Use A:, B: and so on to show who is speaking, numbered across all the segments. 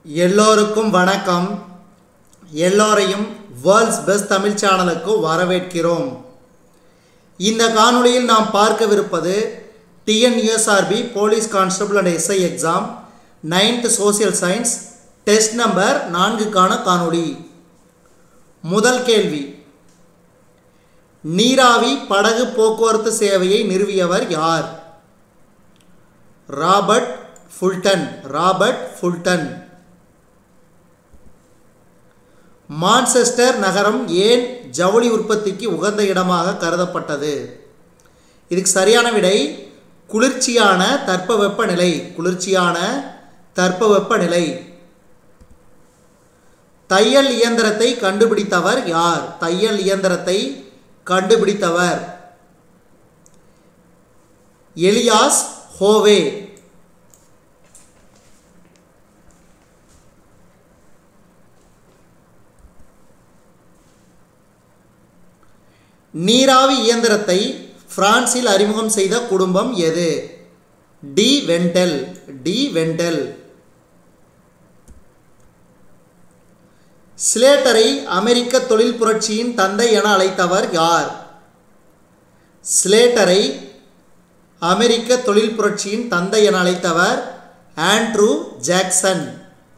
A: எல்லோருக்கும் வணக்கம் எல்லோரையும் வேர்ல்ட்ஸ் பெஸ்ட் தமிழ் சேனலுக்கு வரவேற்கிறோம் இந்த காணொளியில் நாம் பார்க்கவிருப்பது TNUSRB police constable and SI exam ninth social science test number நான்குக்கான காணொளி முதல் கேள்வி நீராவி படகு போக்குவரத்து சேவையை நிறுவியவர் யார் Robert Fulton Robert Fulton Manchester நகரம் ஏன் ஜவுளி உற்பத்திக்கு உகந்த இடமாக கருதப்பட்டது இதுக்கு சரியான விடை குளிர்ச்சியான தட்பவெப்ப நிலை குளிர்ச்சியான தட்பவெப்ப நிலை தையல் இயந்திரத்தை கண்டுபிடித்தவர் யார் தையல் இயந்திரத்தை கண்டுபிடித்தவர் எலியாஸ் ஹோவே நீராவி இயந்திரத்தை பிரான்சில் அறிமுகம் செய்த குடும்பம் எது டி வெண்டல் டி வெண்டல் ஸ்லேட்டரை அமெரிக்க தொழில் புரட்சியின் தந்தை என அழைத்தவர் யார் ஸ்லேட்டரை அமெரிக்க தொழில் புரட்சியின் தந்தை என அழைத்தவர் ஆண்ட்ரூ ஜாக்சன்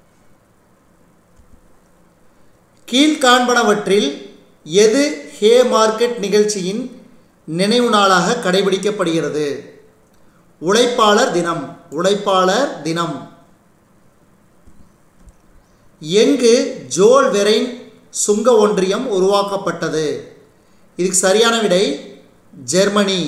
A: கீழ்காண்பனவற்றில் எது ஹே மார்க்கெட் நிகழ்ச்சியின் நினைவு நாளாக கடைபிடிக்கப்படுகிறது உழைப்பாளர் தினம் உழைப்பாளர் தினம் எங்கு ஜோல் வெரைன் சுங்க ஒன்றியம் உருவாக்கப்பட்டது இதுக்கு சரியான விடை ஜெர்மனி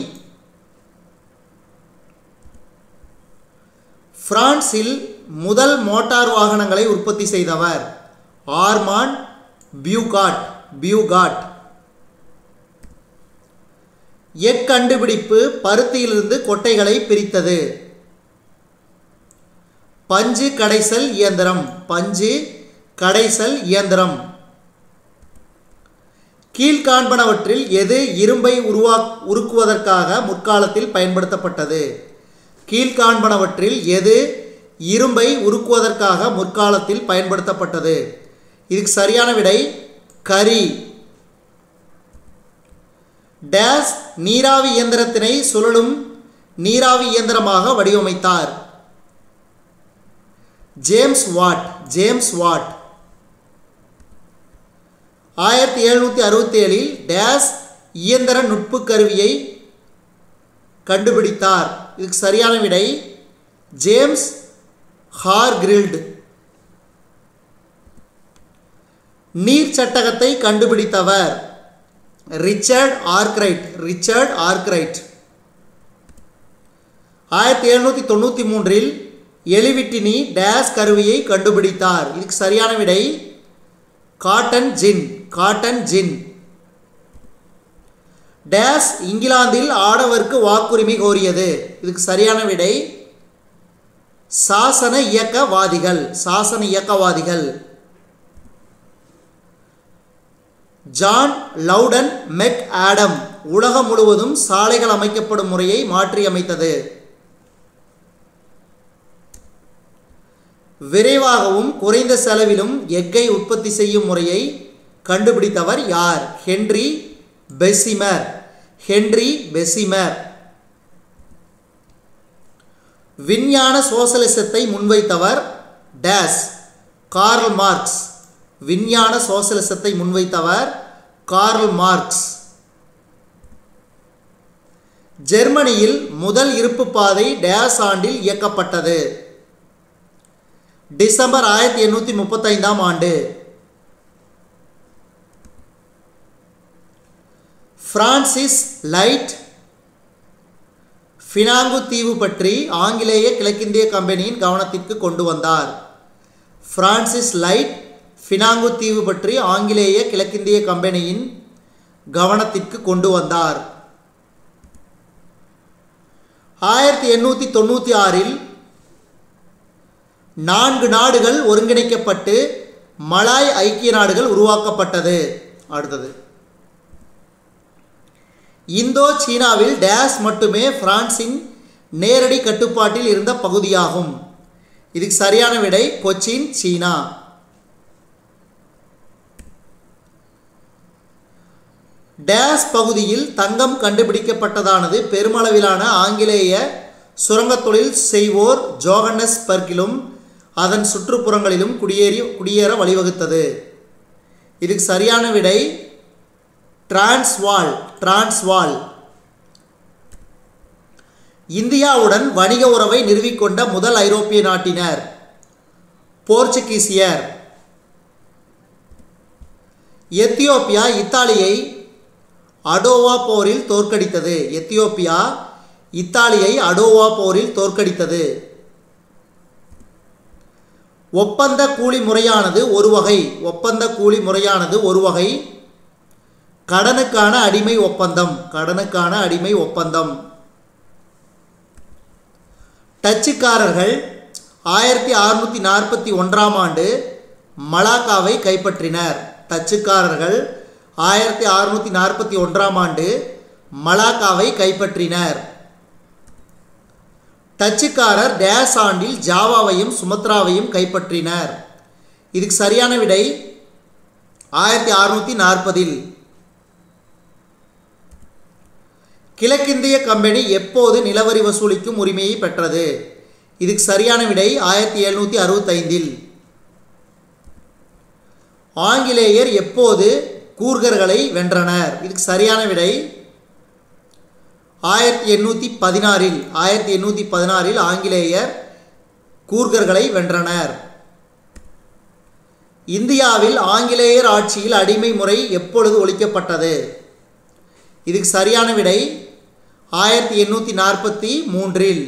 A: பிரான்சில் முதல் மோட்டார் வாகனங்களை உற்பத்தி செய்தவர் ஆர்மான் பியூகாட் பியூகாட் எக்கண்டுபிடிப்பு பருத்தியிலிருந்து கொட்டைகளை பிரித்தது பஞ்சு கடைசல் இயந்திரம் பஞ்சு கடைசல் இயந்திரம் கீழ்காண்பனவற்றில் எது இரும்பை உருவா உருக்குவதற்காக முற்காலத்தில் பயன்படுத்தப்பட்டது கீழ்காண்பனவற்றில் எது இரும்பை உருக்குவதற்காக முற்காலத்தில் பயன்படுத்தப்பட்டது இதுக்கு சரியான விடை கரி டேஸ் நீராவி இயந்திரத்தினை சுழலும் நீராவி இயந்திரமாக வடிவமைத்தார் ஜேம்ஸ் வாட் ஜேம்ஸ் வாட் ஆயிரத்தி எழுநூற்றி அறுபத்தி ஏழில் டேஸ் இயந்திர நுட்பு கருவியை கண்டுபிடித்தார் இதுக்கு சரியான விடை ஜேம்ஸ் ஹார்கிரில்டு நீர் சட்டகத்தை கண்டுபிடித்தவர் ரிச்சர்ட் ஆர்க்ரைட் ரிச்சர்ட் ஆர்க்ரைட் ஆயிரத்தி எழுநூற்றி தொண்ணூற்றி மூன்றில் எலிவிட்டினி டேஸ் கருவியை கண்டுபிடித்தார் இதுக்கு சரியான விடை காட்டன் ஜின் காட்டன் ஜின் டேஸ் இங்கிலாந்தில் ஆடவருக்கு வாக்குரிமை கோரியது இதுக்கு சரியான விடை சாசன இயக்கவாதிகள் சாசன இயக்கவாதிகள் ஜான் லவுடன் மெக் ஆடம் உலகம் முழுவதும் சாலைகள் அமைக்கப்படும் முறையை மாற்றியமைத்தது விரைவாகவும் குறைந்த செலவிலும் எக்கை உற்பத்தி செய்யும் முறையை கண்டுபிடித்தவர் யார் ஹென்றி பெசிமர் ஹென்றி பெசிமர் விஞ்ஞான சோசலிசத்தை முன்வைத்தவர் டேஸ் கார்ல் மார்க்ஸ் விஞ்ஞான சோசலிசத்தை முன்வைத்தவர் கார்ல் மார்க்ஸ் ஜெர்மனியில் முதல் இருப்பு பாதை டேஸ் ஆண்டில் இயக்கப்பட்டது டிசம்பர் ஆயிரத்தி எண்ணூற்றி முப்பத்தைந்தாம் ஆண்டு பிரான்சிஸ் லைட் ஃபினாங்கு தீவு பற்றி ஆங்கிலேய கிழக்கிந்திய கம்பெனியின் கவனத்திற்கு கொண்டு வந்தார் பிரான்சிஸ் லைட் ஃபினாங்கு தீவு பற்றி ஆங்கிலேய கிழக்கிந்திய கம்பெனியின் கவனத்திற்கு கொண்டு வந்தார் ஆயிரத்தி எண்ணூற்றி தொண்ணூற்றி ஆறில் நான்கு நாடுகள் ஒருங்கிணைக்கப்பட்டு மலாய் ஐக்கிய நாடுகள் உருவாக்கப்பட்டது அடுத்தது இந்தோ சீனாவில் டேஸ் மட்டுமே பிரான்சின் நேரடி கட்டுப்பாட்டில் இருந்த பகுதியாகும் இதுக்கு சரியான விடை கொச்சின் சீனா டேஸ் பகுதியில் தங்கம் கண்டுபிடிக்கப்பட்டதானது பெருமளவிலான ஆங்கிலேய சுரங்கத் தொழில் செய்வோர் ஜோகன்னஸ் பர்க்கிலும் அதன் சுற்றுப்புறங்களிலும் குடியேறி குடியேற வழிவகுத்தது இதுக்கு சரியான விடை டிரான்ஸ்வால் டிரான்ஸ்வால் இந்தியாவுடன் வணிக உறவை நிறுவிக்கொண்ட முதல் ஐரோப்பிய நாட்டினர் போர்ச்சுகீசியர் எத்தியோப்பியா இத்தாலியை அடோவா போரில் தோற்கடித்தது எத்தியோப்பியா இத்தாலியை அடோவா போரில் தோற்கடித்தது ஒப்பந்த கூலி முறையானது ஒரு வகை ஒப்பந்த கூலி முறையானது ஒரு வகை கடனுக்கான அடிமை ஒப்பந்தம் கடனுக்கான அடிமை ஒப்பந்தம் டச்சுக்காரர்கள் ஆயிரத்தி அறுநூற்றி நாற்பத்தி ஒன்றாம் ஆண்டு மலாக்காவை கைப்பற்றினர் டச்சுக்காரர்கள் ஆயிரத்தி அறுநூற்றி நாற்பத்தி ஒன்றாம் ஆண்டு மலாக்காவை கைப்பற்றினர் டச்சுக்காரர் டேஸ் ஆண்டில் ஜாவாவையும் சுமத்ராவையும் கைப்பற்றினர் இதுக்கு சரியான விடை ஆயிரத்தி அறுநூற்றி நாற்பதில் கிழக்கிந்திய கம்பெனி எப்போது நிலவரி வசூலிக்கும் உரிமையை பெற்றது இதுக்கு சரியான விடை ஆயிரத்தி எழுநூற்றி அறுபத்தைந்தில் ஆங்கிலேயர் எப்போது கூர்கர்களை வென்றனர் இதுக்கு சரியான விடை ஆயிரத்தி எண்ணூற்றி பதினாறில் ஆயிரத்தி எண்ணூற்றி பதினாறில் ஆங்கிலேயர் கூர்கர்களை வென்றனர் இந்தியாவில் ஆங்கிலேயர் ஆட்சியில் அடிமை முறை எப்பொழுது ஒழிக்கப்பட்டது இதுக்கு சரியான விடை ஆயிரத்தி எண்ணூற்றி நாற்பத்தி மூன்றில்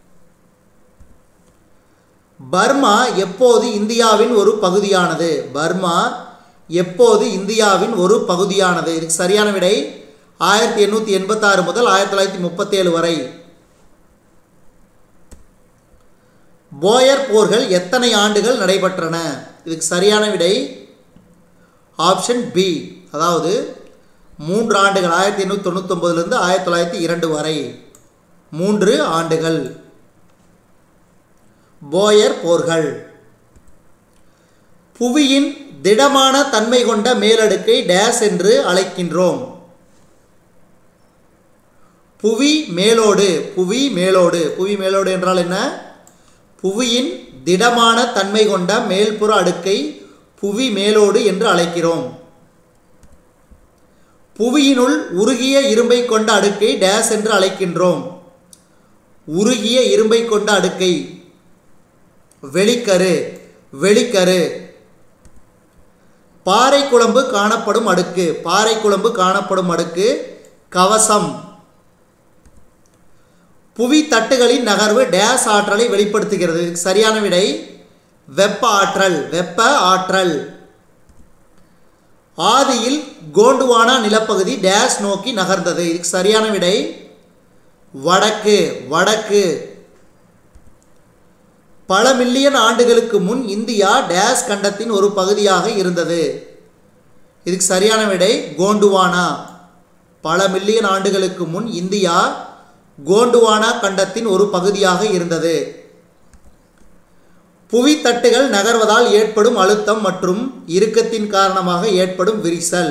A: பர்மா எப்போது இந்தியாவின் ஒரு பகுதியானது பர்மா எப்போது இந்தியாவின் ஒரு பகுதியானது இதுக்கு சரியான விடை ஆயிரத்தி எண்ணூற்றி எண்பத்தாறு முதல் ஆயிரத்தி தொள்ளாயிரத்தி முப்பத்தேழு வரை போயர் போர்கள் எத்தனை ஆண்டுகள் நடைபெற்றன இதுக்கு சரியான விடை ஆப்ஷன் பி அதாவது மூன்று ஆண்டுகள் ஆயிரத்தி எண்ணூற்றி தொண்ணூத்தொம்பதுலேருந்து ஆயிரத்தி தொள்ளாயிரத்தி இரண்டு வரை மூன்று ஆண்டுகள் போயர் போர்கள் புவியின் திடமான தன்மை கொண்ட மேலடுக்கை டேஸ் என்று அழைக்கின்றோம் புவி மேலோடு புவி மேலோடு புவி மேலோடு என்றால் என்ன புவியின் திடமான தன்மை கொண்ட மேல்புற அடுக்கை புவி மேலோடு என்று அழைக்கிறோம் புவியினுள் உருகிய இரும்பை கொண்ட அடுக்கை டேஸ் என்று அழைக்கின்றோம் உருகிய இரும்பை கொண்ட அடுக்கை வெளிக்கரு வெளிக்கரு பாறை குழம்பு காணப்படும் அடுக்கு பாறை குழம்பு காணப்படும் அடுக்கு கவசம் புவி தட்டுகளின் நகர்வு டேஸ் ஆற்றலை வெளிப்படுத்துகிறது இதுக்கு சரியான விடை வெப்ப ஆற்றல் வெப்ப ஆற்றல் ஆதியில் கோண்டுவானா நிலப்பகுதி டேஸ் நோக்கி நகர்ந்தது இதுக்கு சரியான விடை வடக்கு வடக்கு பல மில்லியன் ஆண்டுகளுக்கு முன் இந்தியா டேஸ் கண்டத்தின் ஒரு பகுதியாக இருந்தது இதுக்கு சரியான விடை கோண்டுவானா பல மில்லியன் ஆண்டுகளுக்கு முன் இந்தியா கோண்டுவானா கண்டத்தின் ஒரு பகுதியாக இருந்தது புவித்தட்டுகள் நகர்வதால் ஏற்படும் அழுத்தம் மற்றும் இறுக்கத்தின் காரணமாக ஏற்படும் விரிசல்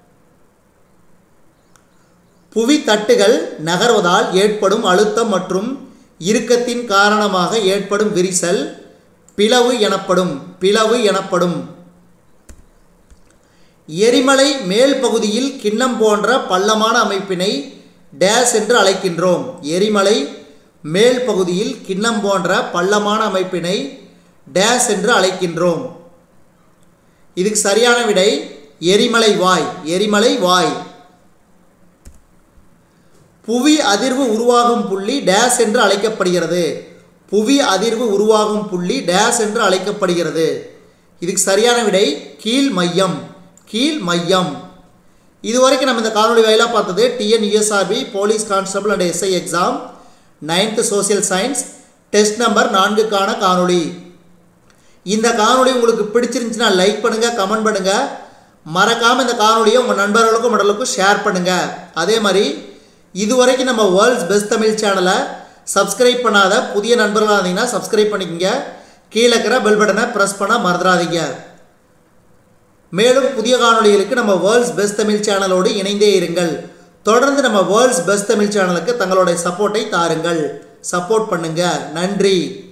A: புவித்தட்டுகள் நகர்வதால் ஏற்படும் அழுத்தம் மற்றும் இறுக்கத்தின் காரணமாக ஏற்படும் விரிசல் பிளவு எனப்படும் பிளவு எனப்படும் எரிமலை மேல் பகுதியில் கிண்ணம் போன்ற பள்ளமான அமைப்பினை டேஸ் என்று அழைக்கின்றோம் எரிமலை மேல் பகுதியில் கிண்ணம் போன்ற பள்ளமான அமைப்பினை டேஸ் என்று அழைக்கின்றோம் இதுக்கு சரியான விடை எரிமலை வாய் எரிமலை வாய் புவி அதிர்வு உருவாகும் புள்ளி டேஸ் என்று அழைக்கப்படுகிறது புவி அதிர்வு உருவாகும் புள்ளி டேஸ் என்று அழைக்கப்படுகிறது இதுக்கு சரியான விடை கீழ் மையம் கீழ் மையம் இதுவரைக்கும் நம்ம இந்த காணொலி வாயிலாக பார்த்தது TN USRB police constable and SI exam ninth social science test number நான்குக்கான காணொளி இந்த காணொளி உங்களுக்கு பிடிச்சிருந்துச்சுன்னா லைக் பண்ணுங்கள் கமெண்ட் பண்ணுங்கள் மறக்காமல் இந்த காணொலியை உங்கள் நண்பர்களுக்கும் மடலுக்கும் ஷேர் பண்ணுங்கள் அதே மாதிரி இதுவரைக்கும் நம்ம வேர்ல்ட்ஸ் பெஸ்ட் தமிழ் சேனலை சப்ஸ்கிரைப் பண்ணாத புதிய நண்பர்களாக இருந்தீங்கன்னா சப்ஸ்கிரைப் பண்ணிக்கோங்க கீழே இருக்கிற பெல் பட்டனை ப்ரெஸ் பண்ண மறந்துடாதீங்க மேலும் புதிய காணொளிகளுக்கு நம்ம வேர்ல்ட்ஸ் பெஸ்ட் தமிழ் சேனலோடு இணைந்தே இருங்கள் தொடர்ந்து நம்ம வேர்ல்ட்ஸ் பெஸ்ட் தமிழ் சேனலுக்கு தங்களுடைய சப்போர்ட்டை தாருங்கள் சப்போர்ட் பண்ணுங்க நன்றி